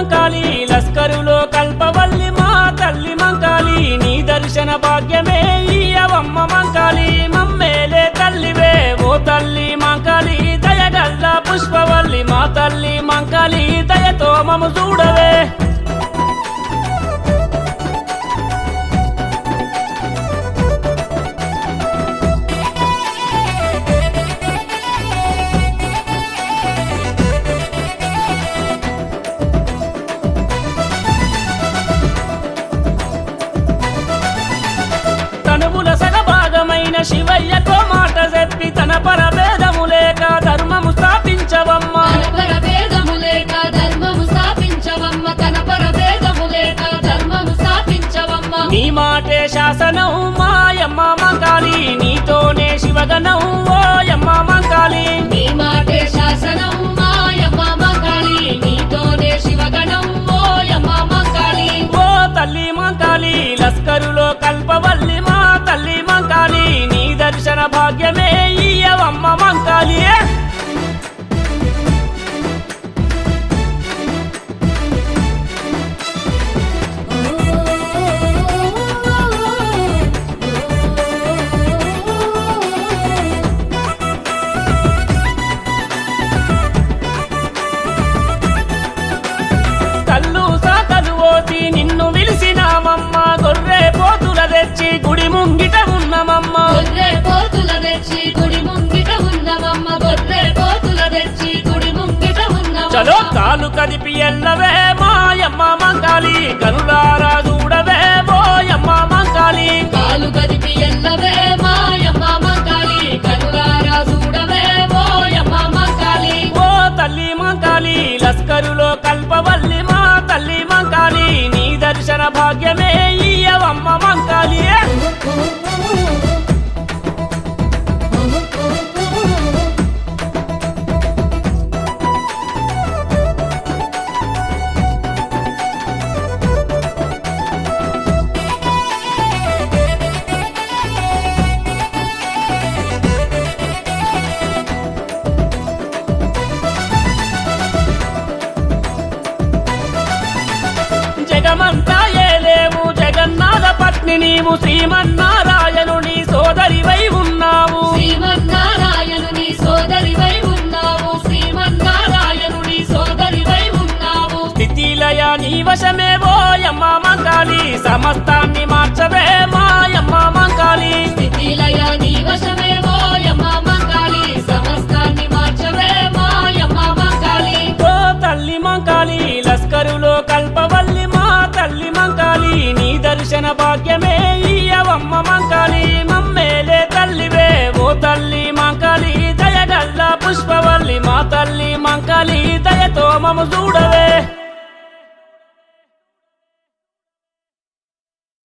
మంకాలి లస్కరులో కల్పవల్లి మా తల్లి మంకాలి నీ దర్శన భాగ్యమే ఇయ్యవమ్మ మంకాలి మమ్మేలే తల్లివే ఓ తల్లి మంకాలి దయగల్ల పుష్పవల్లి మా తల్లి మంకాలి దయతో మము చూడవే తనువుల సగభాగమైన శివయ్యతో మాట చెప్పి తన పరభేదము లేక ధర్మము స్థాపించవమ్మ తనపర భేదము లేక ధర్మము స్థాపించవమ్మ తనపర భేదము లేక ధర్మము స్థాపించవమ్మ నీ మాటే శాసనం మాయమ్మ మంకాలి నీతోనే శివగనం ఓయమ్మ మంకాలి నీ మాటే శాసనం మాయమ్మ మంకాళి నీతోనే శివగణం ఓయమ్మ మంకాళి ఓ తల్లి మంకాలి లస్కరులో కల్పవల్లి మా తల్లి మంకాలి నీ దర్శన భాగ్యమే ఇయ్యవమ్మ మంకాలి కళ్ళు సాకలు ఓసి నిన్ను విలిసినామమ్మ గొర్రె పోతుల తెచ్చి గుడి ముంగిట ఉన్నమమ్మ గొర్రె పోతుల తెచ్చి గుడి ముంగిట ఉన్నవమ్మ గొర్రె పోతుల తెచ్చి గుడి ముంగిట ఉన్నవమ్మ చలో కాలు కదిపి ఎల్లవే మాయమ్మ మంకాలి కనులారా చూడవే ఓయమ్మ మంకాలి కాలు కదిపి ఎల్లవే మాయమ్మ మంకాళి కనులారా చూడవే ఓయమ్మ మంకాళి ఓ తల్లి మంకాలి లస్కరులో కల్పవల్లి మా తల్లి మంకాలి నీ దర్శన భాగ్యమే ఇయ్యవమ్మ మంకాలి జగమంతా ఏలేవు జగన్నాథ పత్ని నీవు శ్రీమన్నారాయణుని సోదరివై ఉన్నావు శ్రీమన్నారాయణుని సోదరివై ఉన్నావు శ్రీమన్నారాయణుని సోదరివై ఉన్నావు స్థితిలయ నీ వశమే ఓయమ్మ మంకాలి సమస్తాన్ని మార్చవే మాయమ్మ మంకాలి స్థితిలయ నీ వశమే ఓయమ్మ మంకాళి సమస్తాన్ని మార్చవే మాయమ్మ మంకాళి ఓ తల్లి మంకాలి లస్కరులో కల్పవల్లి మా తల్లి మంకాలి నీ దర్శన భాగ్యమే ఇయ్యవమ్మ మంకాలి మమ్మేలే తల్లివే ఓ తల్లి మంకాలి దయగల్ల పుష్పవల్లి మా తల్లి మంకాలి దయతో మము చూడవే